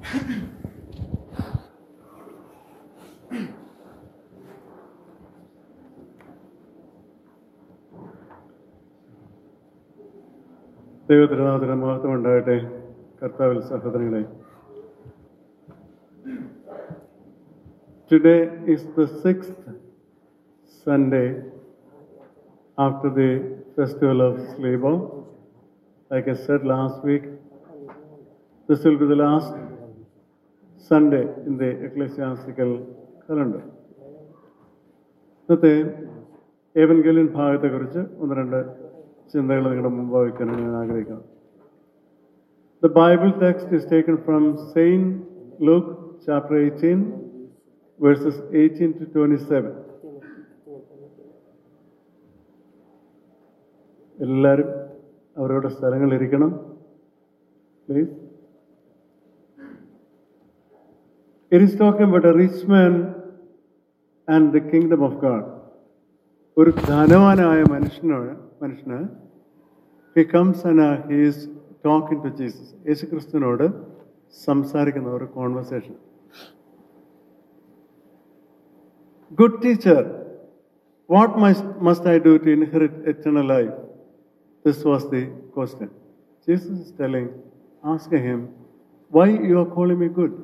ദൈവത്തിനാഥന മഹത്വം ഉണ്ടാകട്ടെ കർത്താവിൽ സഹോദരങ്ങളെ Today is the sixth Sunday after the festival of Slebo. Like I said last week, this will be the last Sunday in the ecclesiastical calendar. ഇന്നത്തെ ഏവൻഗലിൻ ഭാഗത്തെക്കുറിച്ച് ഒന്ന് രണ്ട് ചിന്തകൾ നിങ്ങളുടെ മുമ്പ് വയ്ക്കാനാണ് ഞാൻ ആഗ്രഹിക്കുന്നത് The Bible text is taken from Saint Luke chapter 18, verses 18 to 27. എല്ലാവരും അവരവരുടെ സ്ഥലങ്ങളിലിരിക്കണം please It is talking about a rich man and the kingdom of God. ഒരു ധനവാനായ മനുഷ്യനാണ് മനുഷ്യന് he comes and he is talking to Jesus യേശു ക്രിസ്തുവിനോട് സംസാരിക്കുന്ന ഒരു conversation good teacher what must I do to inherit eternal life this was the question Jesus is telling ask him why you are calling me good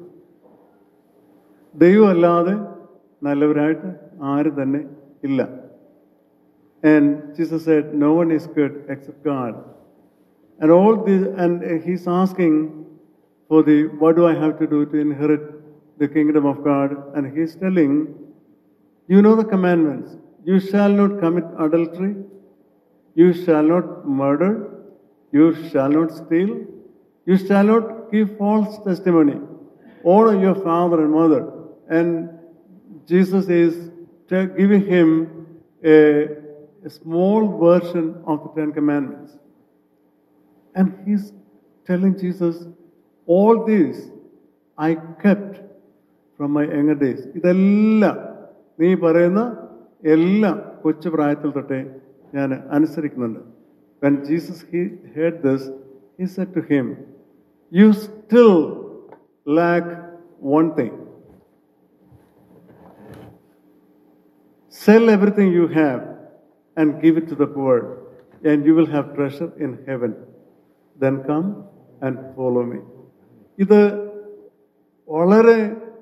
ദൈവമല്ലാതെ നല്ലവരായിട്ട് ആരും തന്നെ ഇല്ല And Jesus said, No one is good except God. And all this, and he's asking for the what do I have to do to inherit the kingdom of God? And he's telling, You know the commandments. You shall not commit adultery. You shall not murder. You shall not steal. You shall not give false testimony. Honor your father and mother. And Jesus is te- giving him a a small version of the Ten Commandments. And he's telling Jesus, all these I kept from my younger days. ഇതെല്ലാം നീ പറയുന്ന എല്ലാം കൊച്ചു പ്രായത്തിൽ തൊട്ടേ ഞാൻ അനുസരിക്കുന്നുണ്ട് When Jesus he heard this, he said to him, You still lack one thing. Sell everything you have and give it to the poor, and you will have treasure in heaven. Then come and follow me. ഇത് വളരെ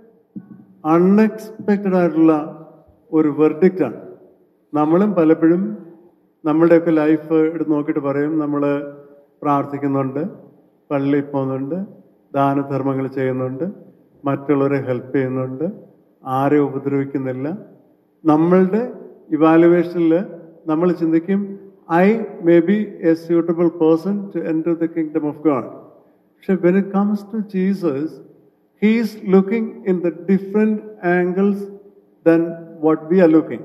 unexpected ആയിട്ടുള്ള ഒരു വെർഡിക്റ്റാണ് നമ്മളും പലപ്പോഴും നമ്മുടെയൊക്കെ life എടുത്ത് നോക്കിയിട്ട് പറയും നമ്മൾ പ്രാർത്ഥിക്കുന്നുണ്ട് പള്ളിയിൽ പോകുന്നുണ്ട് ദാനധർമ്മങ്ങൾ ചെയ്യുന്നുണ്ട് മറ്റുള്ളവരെ ഹെൽപ്പ് ചെയ്യുന്നുണ്ട് ആരെ ഉപദ്രവിക്കുന്നില്ല നമ്മളുടെ ഇവാലുവേഷനിൽ നമ്മൾ ചിന്തിക്കും I may be a suitable person to enter the kingdom of God പക്ഷെ when it comes to Jesus he is looking in the different angles than what we are looking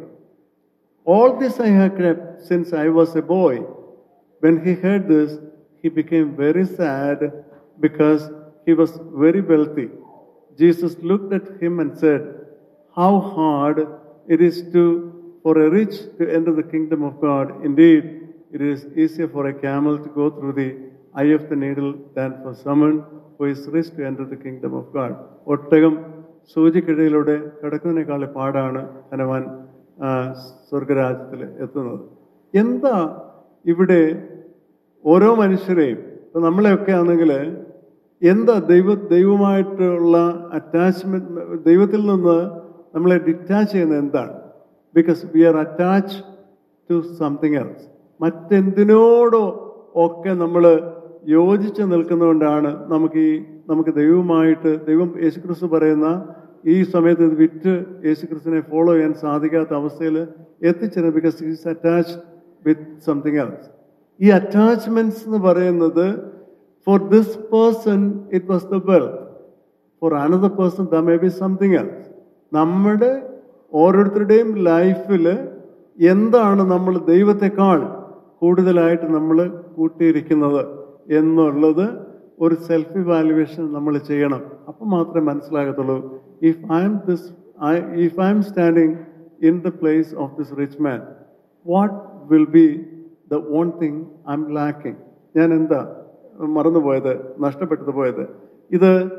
All this I have kept since I was a boy. When he heard this, he became very sad because he was very wealthy. Jesus looked at him and said, How hard it is to for a rich to enter the kingdom of God. Indeed, it is easier for a camel to go through the eye of the needle than for someone who is rich to enter the kingdom of God. ഒട്ടകം സൂചിക്കിടയിലൂടെ കിടക്കുന്നതിനേക്കാൾ പാടാണ് ധനവാൻ ആ, സ്വർഗരാജ്യത്തിൽ എത്തുന്നത് എന്താ ഇവിടെ ഓരോ മനുഷ്യരെയും ഇപ്പൊ നമ്മളെയൊക്കെ ആണെങ്കിൽ എന്താ ദൈവ ദൈവമായിട്ടുള്ള അറ്റാച്ച്മെന്റ് ദൈവത്തിൽ നിന്ന് നമ്മളെ ഡിറ്റാച്ച് ചെയ്യുന്നത് എന്താണ് because we are attach to something else മറ്റെന്തിനോടോ ഒക്കെ നമ്മൾ യോജിച്ച് നിൽക്കുന്നതുകൊണ്ടാണ് നമുക്ക് ഈ നമുക്ക് ദൈവമായിട്ട് ദൈവം യേശുക്രിസ്തു പറയുന്ന ഈ സമയത്ത് ഇത് വിറ്റ് യേശുക്രിസ്തുവിനെ ഫോളോ ചെയ്യാൻ സാധിക്കാത്ത അവസ്ഥയിൽ എത്തിച്ചേരുന്നത് because is attached with something else ഈ അറ്റാച്ച്മെന്റ്സ് എന്ന് പറയുന്നത് for this person it was the wealth for another person the may be something else നമ്മുടെ ഓരോരുത്തരുടെയും ലൈഫിൽ എന്താണ് നമ്മൾ ദൈവത്തെക്കാൾ കൂടുതലായിട്ട് നമ്മൾ കൂട്ടിയിരിക്കുന്നത് എന്നുള്ളത് ഒരു സെൽഫ് ഇവാലുവേഷൻ നമ്മൾ ചെയ്യണം അപ്പം മാത്രമേ മനസ്സിലാകത്തുള്ളൂ if I'm this if I'm standing in the place of this rich man what will be the one thing I'm lacking ഞാൻ എന്താ മറന്നുപോയത് നഷ്ടപ്പെട്ടത് പോയത് ഇത്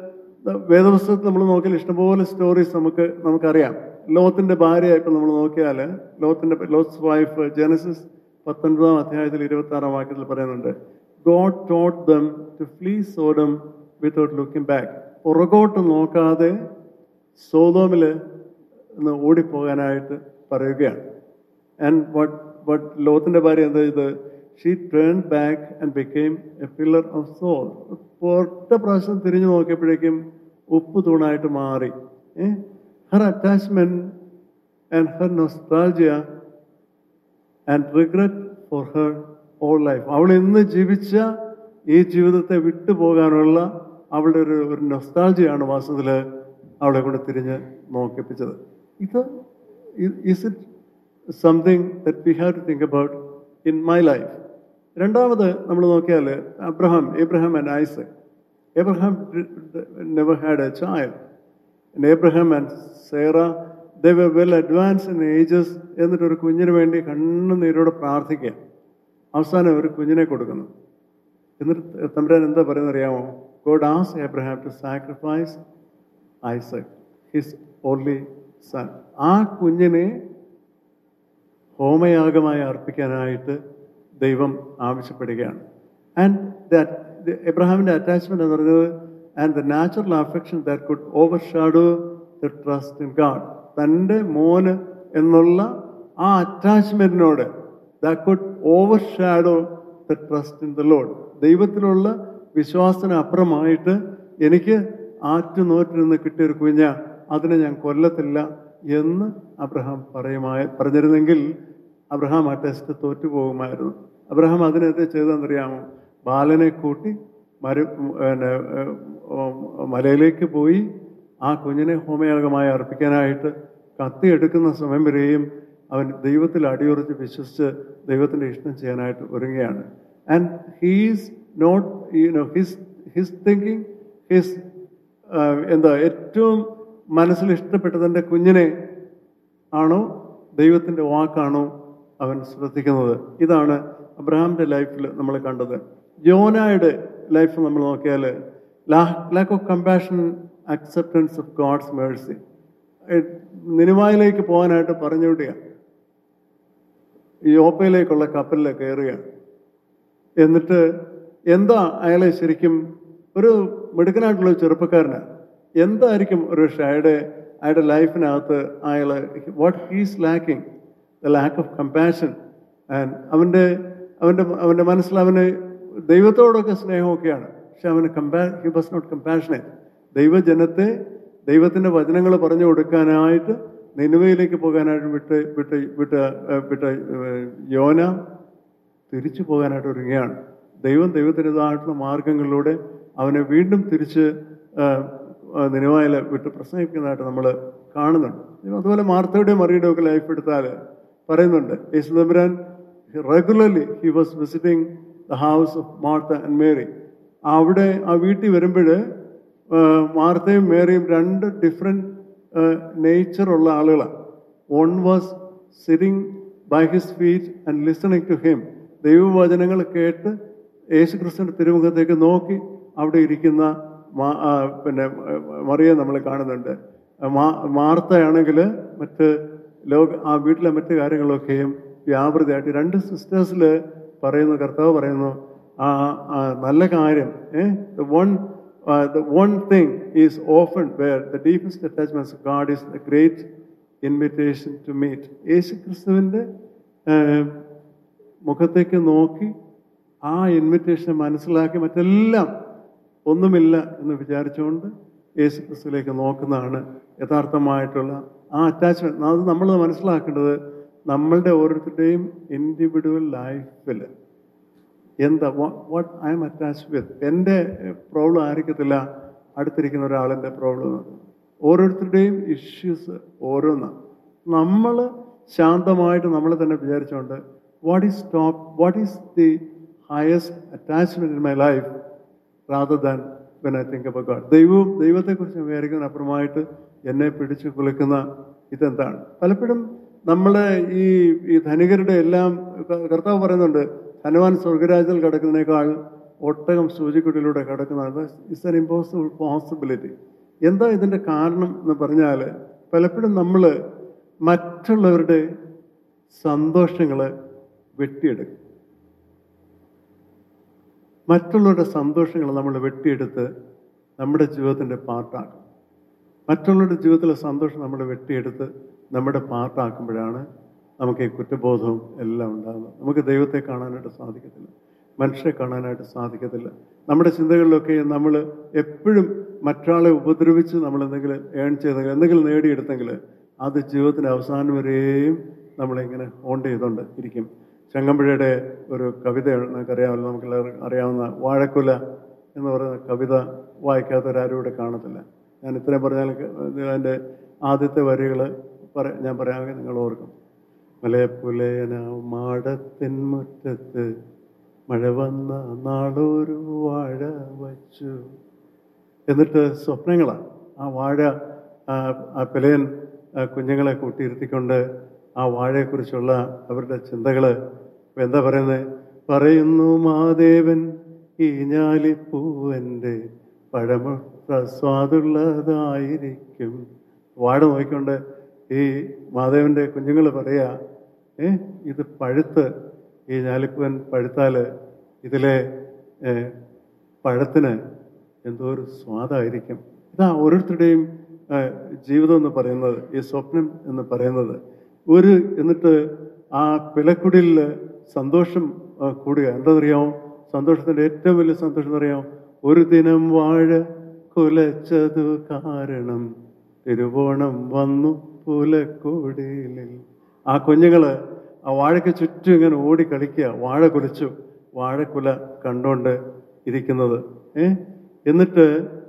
വേദപുസ്തകത്തിൽ നമ്മൾ നോക്കിയാൽ ഇഷ്ടംപോലെ സ്റ്റോറീസ് നമുക്ക് നമുക്കറിയാം ലോത്തിന്റെ ഭാര്യ ഇപ്പം നമ്മൾ നോക്കിയാൽ ലോത്തിന്റെ ലോത്സ് വൈഫ് ജനസിസ് പത്തൊൻപതാം അധ്യായത്തിൽ ഇരുപത്തി ആറാം വാക്യത്തിൽ പറയുന്നുണ്ട് God taught them to flee Sodom without looking back പുറകോട്ട് നോക്കാതെ സോതോമില് ഒന്ന് ഓടിപ്പോകാനായിട്ട് പറയുകയാണ് ആൻഡ് വട്ട് വട്ട് ലോത്തിന്റെ ഭാര്യ എന്താ ചെയ്ത് she turn back and became a pillar of salt ഒറ്റ പ്രാവശ്യം തിരിഞ്ഞു നോക്കിയപ്പോഴേക്കും ഉപ്പ് തൂണായിട്ട് മാറി her attachment and her nostalgia and regret for her all life അവൾ ഇന്ന് ജീവിച്ച ഈ ജീവിതത്തെ വിട്ടുപോകാനുള്ള അവളുടെ ഒരു ഒരു നൊസ്റ്റാൾജിയാണ് വാസ്തവത്തിൽ അവളെ കൊണ്ട് തിരിഞ്ഞ് നോക്കിപ്പിച്ചത് ഇത് is it something that we have to think about in my life രണ്ടാമത് നമ്മൾ നോക്കിയാൽ Abraham Abraham and Isaac Abraham never had a child Abraham and Sarah they were well advance in ages എന്നിട്ട് ഒരു കുഞ്ഞിന് വേണ്ടി കണ്ണുനീരോടെ പ്രാർത്ഥിക്കുക അവസാനം ഒരു കുഞ്ഞിനെ കൊടുക്കുന്നു എന്നിട്ട് തമ്പുരാൻ എന്താ പറയുന്നത് അറിയാമോ God as Abraham to sacrifice Isaac his only son ആ കുഞ്ഞിനെ ഹോമയാഗമായി അർപ്പിക്കാനായിട്ട് ദൈവം ആവശ്യപ്പെടുകയാണ് ആൻഡ് ദാറ്റ് എബ്രഹാമിന്റെ അറ്റാച്ച്മെന്റ് എന്ന് പറയുന്നത് and the natural affection that could overshadow the trust in God തൻ്റെ മോന് എന്നുള്ള ആ അറ്റാച്ച്മെന്റിനോട് that could overshadow the trust in the Lord ദൈവത്തിലുള്ള വിശ്വാസത്തിന് അപ്പുറമായിട്ട് എനിക്ക് ആറ്റുനോറ്റിരുന്ന് കിട്ടിയൊരു കുഞ്ഞ അതിനെ ഞാൻ കൊല്ലത്തില്ല എന്ന് അബ്രഹാം പറയുമായ പറഞ്ഞിരുന്നെങ്കിൽ അബ്രഹാം ആ ടെസ്റ്റ് തോറ്റുപോകുമായിരുന്നു അബ്രഹാം അതിനെതിരെ ചെയ്തതെന്നറിയാമോ ബാലനെ കൂട്ടി മര പിന്നെ മലയിലേക്ക് പോയി ആ കുഞ്ഞിനെ ഹോമയാഗമായി അർപ്പിക്കാനായിട്ട് കത്തിയെടുക്കുന്ന സമയം വരെയും അവൻ ദൈവത്തിൽ അടിയുറച്ച് വിശ്വസിച്ച് ദൈവത്തിൻ്റെ ഇഷ്ടം ചെയ്യാനായിട്ട് ഒരുങ്ങുകയാണ് and he's not you know his his thinking his എന്താ ഏറ്റവും മനസ്സിൽ ഇഷ്ടപ്പെട്ടതിൻ്റെ കുഞ്ഞിനെ ആണോ ദൈവത്തിൻ്റെ വാക്കാണോ അവൻ ശ്രദ്ധിക്കുന്നത് ഇതാണ് അബ്രഹാമിൻ്റെ ലൈഫിൽ നമ്മൾ കണ്ടത് ജോനായുടെ ലൈഫ് നമ്മൾ നോക്കിയാൽ lack of compassion acceptance of God's mercy നിനിമായിലേക്ക് പോകാനായിട്ട് പറഞ്ഞു വിടുകയാണ് യോപ്പയിലേക്കുള്ള കപ്പലിൽ കയറുകയാണ് എന്നിട്ട് എന്താ അയാളെ ശരിക്കും ഒരു മിടുക്കനായിട്ടുള്ള ചെറുപ്പക്കാരനാണ് എന്തായിരിക്കും ഒരു പക്ഷേ അയാളുടെ അയാളുടെ ലൈഫിനകത്ത് അയാൾ what he's lacking the lack of compassion and അവൻ്റെ അവൻ്റെ അവൻ്റെ മനസ്സിൽ അവന് ദൈവത്തോടൊക്കെ സ്നേഹമൊക്കെയാണ് പക്ഷെ അവന് കമ്പാ ഹി വാസ് നോട്ട് കമ്പാഷനേറ്റ് ദൈവജനത്തെ ദൈവത്തിൻ്റെ വചനങ്ങൾ പറഞ്ഞു കൊടുക്കാനായിട്ട് നിനുവയിലേക്ക് പോകാനായിട്ട് വിട്ട് വിട്ട് വിട്ട് വിട്ട് യോന തിരിച്ചു പോകാനായിട്ട് ഒരുങ്ങുകയാണ് ദൈവം ദൈവത്തിൻ്റെതായിട്ടുള്ള മാർഗങ്ങളിലൂടെ അവനെ വീണ്ടും തിരിച്ച് നിനുവായിൽ വിട്ട് പ്രസംഗിക്കുന്നതായിട്ട് നമ്മൾ കാണുന്നുണ്ട് അതുപോലെ മാർത്തയുടെയും മറിയുടെയും ഒക്കെ ലൈഫ് എടുത്താൽ പറയുന്നുണ്ട് യേശുദമ്പുരാൻ regularly he was visiting the house of Martha and Mary അവിടെ ആ വീട്ടിൽ വരുമ്പോൾ മാർത്തയും മേരിയും രണ്ട് ഡിഫറെൻറ്റ് നേച്ചറുള്ള ആളുകളാണ് one was sitting by his feet and listening to him ദൈവവചനങ്ങൾ കേട്ട് യേശു ക്രിസ്തുവിൻ്റെ തിരുമുഖത്തേക്ക് നോക്കി അവിടെ ഇരിക്കുന്ന പിന്നെ മറിയെ നമ്മൾ കാണുന്നുണ്ട് മാർത്തയാണെങ്കിൽ മറ്റ് ലോക ആ വീട്ടിലെ മറ്റു കാര്യങ്ങളൊക്കെയും വ്യാപൃതയായിട്ട് രണ്ട് സിസ്റ്റേഴ്സിൽ പറയുന്നു കർത്താവ് പറയുന്നു ആ നല്ല കാര്യം uh one the one thing is often where the deepest attachment of God is the great invitation to meet Yesu ക്രിസ്തുവിൻ്റെ മുഖത്തേക്ക് നോക്കി ആ ഇൻവിറ്റേഷൻ മനസ്സിലാക്കി മറ്റെല്ലാം ഒന്നുമില്ല എന്ന് വിചാരിച്ചുകൊണ്ട് യേശു ക്രിസ്തുവിലേക്ക് നോക്കുന്നതാണ് യഥാർത്ഥമായിട്ടുള്ള ആ അറ്റാച്ച്മെന്റ് അത് നമ്മൾ മനസ്സിലാക്കേണ്ടത് നമ്മളുടെ ഓരോരുത്തരുടെയും ഇൻഡിവിജ്വൽ ലൈഫിൽ എന്താ what I'm attach with എൻ്റെ പ്രോബ്ലം ആയിരിക്കത്തില്ല അടുത്തിരിക്കുന്ന ഒരാളിൻ്റെ പ്രോബ്ലം ഓരോരുത്തരുടെയും ഇഷ്യൂസ് ഓരോന്നാണ് നമ്മൾ ശാന്തമായിട്ട് നമ്മൾ തന്നെ വിചാരിച്ചുകൊണ്ട് what is top what is the highest attachment in my life rather than when I think about God ദൈവവും ദൈവത്തെക്കുറിച്ച് വിചാരിക്കുന്നതിന് അപ്പുറമായിട്ട് എന്നെ പിടിച്ചു കുലുക്കുന്ന ഇതെന്താണ് പലപ്പോഴും നമ്മൾ ഈ ഈ ധനികരുടെ എല്ലാം കർത്താവ് പറയുന്നുണ്ട് ധനവാൻ സ്വർഗരാജ്യത്തിൽ കിടക്കുന്നതിനേക്കാൾ ഒട്ടകം സൂചിക്കുട്ടിലൂടെ കിടക്കുന്നത് ഇറ്റ്സ് എൻ ഇമ്പോസിബിൾ പോസിബിലിറ്റി എന്താ ഇതിൻ്റെ കാരണം എന്ന് പറഞ്ഞാൽ പലപ്പോഴും നമ്മൾ മറ്റുള്ളവരുടെ സന്തോഷങ്ങൾ വെട്ടിയെടുക്കും മറ്റുള്ളവരുടെ സന്തോഷങ്ങൾ നമ്മൾ വെട്ടിയെടുത്ത് നമ്മുടെ ജീവിതത്തിൻ്റെ പാർട്ടാക്കും മറ്റുള്ളവരുടെ ജീവിതത്തിലെ സന്തോഷം നമ്മൾ വെട്ടിയെടുത്ത് നമ്മുടെ പാർട്ടാക്കുമ്പോഴാണ് നമുക്ക് ഈ കുറ്റബോധവും എല്ലാം ഉണ്ടാകുന്നത് നമുക്ക് ദൈവത്തെ കാണാനായിട്ട് സാധിക്കത്തില്ല മനുഷ്യരെ കാണാനായിട്ട് സാധിക്കത്തില്ല നമ്മുടെ ചിന്തകളിലൊക്കെ നമ്മൾ എപ്പോഴും മറ്റൊരാളെ ഉപദ്രവിച്ച് നമ്മൾ എന്തെങ്കിലും ഏൺ ചെയ്തെങ്കിൽ എന്തെങ്കിലും നേടിയെടുത്തെങ്കിൽ അത് ജീവിതത്തിൻ്റെ അവസാനം വരെയും നമ്മളിങ്ങനെ ഹോണ്ട് ചെയ്തുകൊണ്ട് ഇരിക്കും ചങ്ങമ്പുഴയുടെ ഒരു കവിതയാണ് നമുക്കറിയാമല്ലോ നമുക്ക് എല്ലാവർക്കും അറിയാവുന്ന വാഴക്കുല എന്ന് പറയുന്ന കവിത വായിക്കാത്തവരാരും ഇവിടെ കാണത്തില്ല ഞാൻ ഇത്രയും പറഞ്ഞാൽ അതിൻ്റെ ആദ്യത്തെ വരികൾ പറ ഞാൻ പറയാമെങ്കിൽ നിങ്ങൾ ഓർക്കും മലയപ്പുലയന മാടത്തിൻ മുറ്റത്ത് മഴ വന്ന നാളൊരു വാഴ വച്ചു എന്നിട്ട് സ്വപ്നങ്ങളാണ് ആ വാഴ ആ, ആ പിലയൻ ആ കുഞ്ഞുങ്ങളെ കൂട്ടിയിരുത്തിക്കൊണ്ട് ആ വാഴയെക്കുറിച്ചുള്ള അവരുടെ ചിന്തകൾ എന്താ പറയുന്നത് പറയുന്നു മാദേവൻ ഈ ഞാലിപ്പൂവൻ്റെ പഴമുള്ള സ്വാദുള്ളതായിരിക്കും വാഴ നോക്കിക്കൊണ്ട് ഈ മാധവന്റെ കുഞ്ഞുങ്ങൾ പറയാ ഏ ഇത് പഴുത്ത് ഈ ഞാലിപ്പൂവൻ പഴുത്താൽ ഇതിലെ ഏ, പഴത്തിന് എന്തോ ഒരു സ്വാദായിരിക്കും ഇതാ ഓരോരുത്തരുടെയും ഏ, ജീവിതം എന്ന് പറയുന്നത് ഈ സ്വപ്നം എന്ന് പറയുന്നത് ഒരു എന്നിട്ട് ആ പിലക്കുടിയിൽ സന്തോഷം ആ, കൂടുക എന്താണെന്നറിയാമോ സന്തോഷത്തിന്റെ ഏറ്റവും വലിയ സന്തോഷം എന്നറിയാമോ ഒരു ദിനം വാഴ കുലച്ചതു കാരണം തിരുവോണം വന്നു പുലക്കുടിലിൽ ആ കുഞ്ഞുങ്ങള് ആ വാഴയ്ക്ക് ചുറ്റും ഇങ്ങനെ ഓടി കളിക്കുക വാഴ കുലച്ചു വാഴക്കുല കണ്ടോണ്ട് ഇരിക്കുന്നത് ഏ എന്നിട്ട്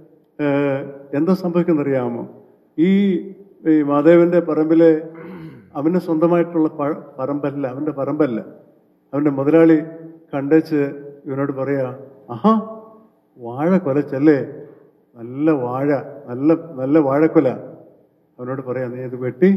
ഏഹ്, എന്താ സംഭവിക്കുന്നറിയാമോ ഈ ഈ മാധവന്റെ പറമ്പിലെ അവന് സ്വന്തമായിട്ടുള്ള പ- പറമ്പല്ല അവന്റെ പറമ്പല്ല അവന്റെ മുതലാളി കണ്ടേച്ച് ഇവനോട് പറയാ ആഹാ വാഴ കൊലച്ചല്ലേ നല്ല വാഴ നല്ല നല്ല വാഴക്കൊല അവനോട് പറയാ നീ ഇത് വെട്ടി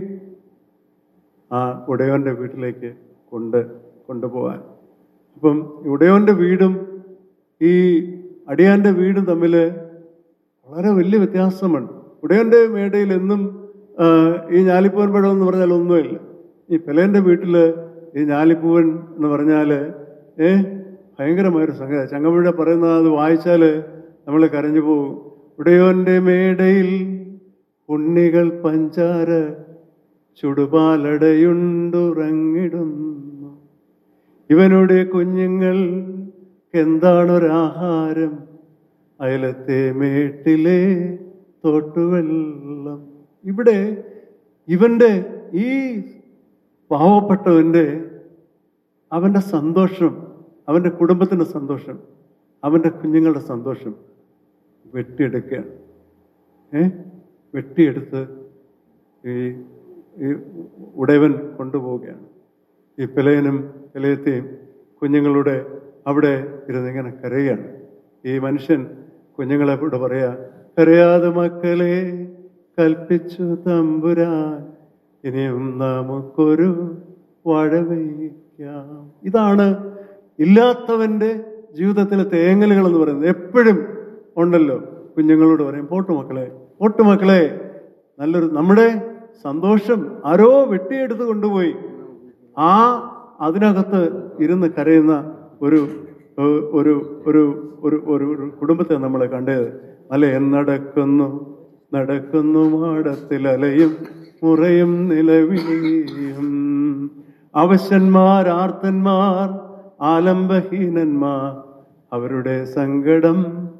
ആ ഉടയോന്റെ വീട്ടിലേക്ക് കൊണ്ട് കൊണ്ടുപോകാൻ അപ്പം ഉടയോന്റെ വീടും ഈ അടിയാന്റെ വീടും തമ്മിൽ വളരെ വലിയ വ്യത്യാസമുണ്ട് ഉടയന്റെ മേടയിൽ എന്നും ആ, ഈ ഞാലിപ്പൂവൻ പഴം എന്ന് പറഞ്ഞാൽ ഒന്നുമില്ല ഈ പെലേന്റെ വീട്ടില് ഈ ഞാലിപ്പൂവൻ എന്ന് പറഞ്ഞാല് ഏ ഭയങ്കരമായൊരു സംഗതി ചങ്ങമ്പുഴ പറയുന്ന അത് വായിച്ചാല് നമ്മൾ കരഞ്ഞു പോകും ഉടയോന്റെ മേടയിൽ ഉണ്ണികൾ പഞ്ചാര ചുടുപാലടയുണ്ടുറങ്ങിടുന്നു ഇവനുടെ കുഞ്ഞുങ്ങൾ എന്താണൊരാഹാരം അയലത്തെ മേട്ടിലെ തോട്ടുവെള്ളം ഇവിടെ ഇവന്റെ ഈ പാവപ്പെട്ടവന്റെ അവന്റെ സന്തോഷം അവന്റെ കുടുംബത്തിന്റെ സന്തോഷം അവന്റെ കുഞ്ഞുങ്ങളുടെ സന്തോഷം വെട്ടിയെടുക്കുകയാണ് ഏ വെട്ടിയെടുത്ത് ഈ ഈ ഉടയവൻ കൊണ്ടുപോവുകയാണ് ഈ പിലയനും പിലയത്തെയും കുഞ്ഞുങ്ങളുടെ അവിടെ ഇരുന്ന് ഇങ്ങനെ കരയുകയാണ് ഈ മനുഷ്യൻ കുഞ്ഞുങ്ങളെ കൂടെ പറയാ കരയാതെ മക്കളെ കൽപ്പിച്ചു തമ്പുരാൻ ഇനിയും നമുക്കൊരു വാഴ വയ്ക്കാം ഇതാണ് ഇല്ലാത്തവന്റെ ജീവിതത്തിലെ തേങ്ങലുകൾ എന്ന് പറയുന്നത് എപ്പോഴും ഉണ്ടല്ലോ കുഞ്ഞുങ്ങളോട് പറയും പോട്ടു മക്കളെ പോട്ടു മക്കളെ നല്ലൊരു നമ്മുടെ സന്തോഷം ആരോ വെട്ടിയെടുത്ത് കൊണ്ടുപോയി ആ അതിനകത്ത് ഇരുന്ന് കരയുന്ന ഒരു ഏഹ്, ഒരു ഒരു ഒരു ഒരു ഒരു കുടുംബത്തെ നമ്മൾ കണ്ടത് അല്ലെ നടക്കുന്നു നടക്കുന്നു മാടത്തിൽ അലയും മുറയും നിലവിളിയും അവശന്മാർ ആർത്തന്മാർ ആലംബഹീനന്മാർ അവരുടെ സങ്കടം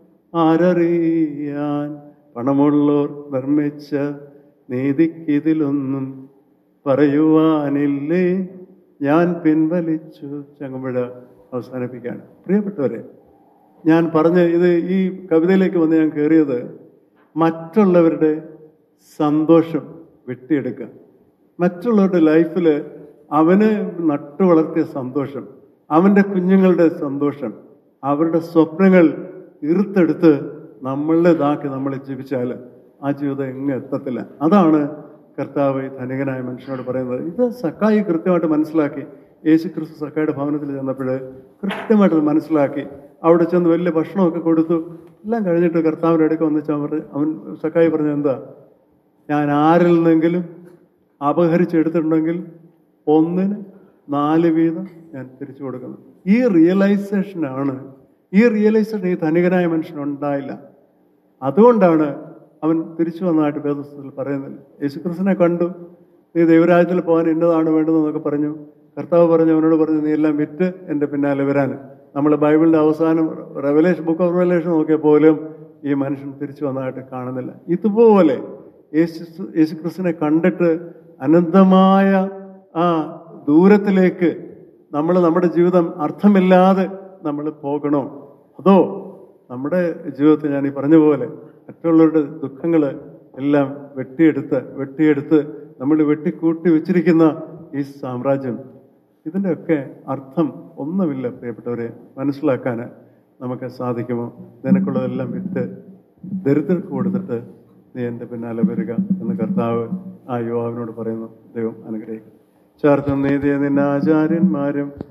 ആരറിയാൻ പണമുള്ളോർ നിർമ്മിച്ച നീതിക്കിതിലൊന്നും പറയുവാനില്ലേ ഞാൻ പിൻവലിച്ചു ചങ്ങമ്പുഴ അവസാനിപ്പിക്കാൻ പ്രിയപ്പെട്ടവരെ ഞാൻ പറഞ്ഞ ഇത് ഈ കവിതയിലേക്ക് വന്ന് ഞാൻ കയറിയത് മറ്റുള്ളവരുടെ സന്തോഷം വെട്ടിയെടുക്കുക മറ്റുള്ളവരുടെ ലൈഫിൽ അവന് നട്ടു വളർത്തിയ സന്തോഷം അവൻ്റെ കുഞ്ഞുങ്ങളുടെ സന്തോഷം അവരുടെ സ്വപ്നങ്ങൾ ഇറുത്തെടുത്ത് നമ്മളുടേതാക്കി നമ്മളെ ജീവിച്ചാൽ ആ ജീവിതം എങ്ങും എത്തത്തില്ല അതാണ് കർത്താവ് ഈ ധനികനായ മനുഷ്യനോട് പറയുന്നത് ഇത് സക്കായി കൃത്യമായിട്ട് മനസ്സിലാക്കി യേശു ക്രിസ്തു സക്കായുടെ ഭവനത്തിൽ ചെന്നപ്പോൾ കൃത്യമായിട്ട് മനസ്സിലാക്കി അവിടെ ചെന്ന് വലിയ ഭക്ഷണമൊക്കെ കൊടുത്തു എല്ലാം കഴിഞ്ഞിട്ട് കർത്താവിൻ്റെ അടുക്ക വന്നിച്ച് അവൻ പറഞ്ഞു- അവൻ സക്കായി പറഞ്ഞു എന്താ ഞാൻ ആരിൽ നിന്നെങ്കിലും അപഹരിച്ചെടുത്തിട്ടുണ്ടെങ്കിൽ ഒന്നിന് നാല് വീതം ഞാൻ തിരിച്ചു കൊടുക്കുന്നു ഈ റിയലൈസേഷനാണ് ഈ റിയലൈസേഷൻ ഈ ധനികനായ മനുഷ്യനുണ്ടായില്ല അതുകൊണ്ടാണ് അവൻ തിരിച്ചു വന്നതായിട്ട് വേദപുസ്തകത്തിൽ പറയുന്നില്ല യേശുക്രിസ്തുവിനെ കണ്ടു നീ ദൈവരാജ്യത്തിൽ പോകാൻ ഇന്നതാണ് വേണ്ടതെന്നൊക്കെ പറഞ്ഞു കർത്താവ് പറഞ്ഞു അവനോട് പറഞ്ഞു നീ എല്ലാം വിറ്റ് എൻ്റെ പിന്നാലെ വരാൻ നമ്മൾ ബൈബിളിൻ്റെ അവസാനം റെവലേഷൻ ബുക്ക് ഓഫ് റെവലേഷൻ നോക്കിയാൽ പോലും ഈ മനുഷ്യൻ തിരിച്ചു വന്നതായിട്ട് കാണുന്നില്ല ഇതുപോലെ യേശു യേശുക്രിസ്തുവിനെ കണ്ടിട്ട് അനന്തമായ ആ ദൂരത്തിലേക്ക് നമ്മൾ നമ്മുടെ ജീവിതം അർത്ഥമില്ലാതെ നമ്മൾ പോകണോ അതോ നമ്മുടെ ജീവിതത്തിൽ ഞാൻ ഈ പറഞ്ഞ പോലെ മറ്റുള്ളവരുടെ ദുഃഖങ്ങൾ എല്ലാം വെട്ടിയെടുത്ത് വെട്ടിയെടുത്ത് നമ്മൾ വെട്ടിക്കൂട്ടി വെച്ചിരിക്കുന്ന ഈ സാമ്രാജ്യം ഇതിൻ്റെയൊക്കെ അർത്ഥം ഒന്നുമില്ല പ്രിയപ്പെട്ടവരെ മനസ്സിലാക്കാൻ നമുക്ക് സാധിക്കുമോ നിനക്കുള്ളതെല്ലാം വിറ്റ് ദരിദ്രർക്ക് കൊടുത്തിട്ട് നീ എൻ്റെ പിന്നാലെ വരിക എന്ന് കർത്താവ് ആ യുവാവിനോട് പറയുന്നു ദൈവം അനുഗ്രഹിക്കും ചേർത്തും നീതിയെ നിന്റെ ആചാര്യന്മാരും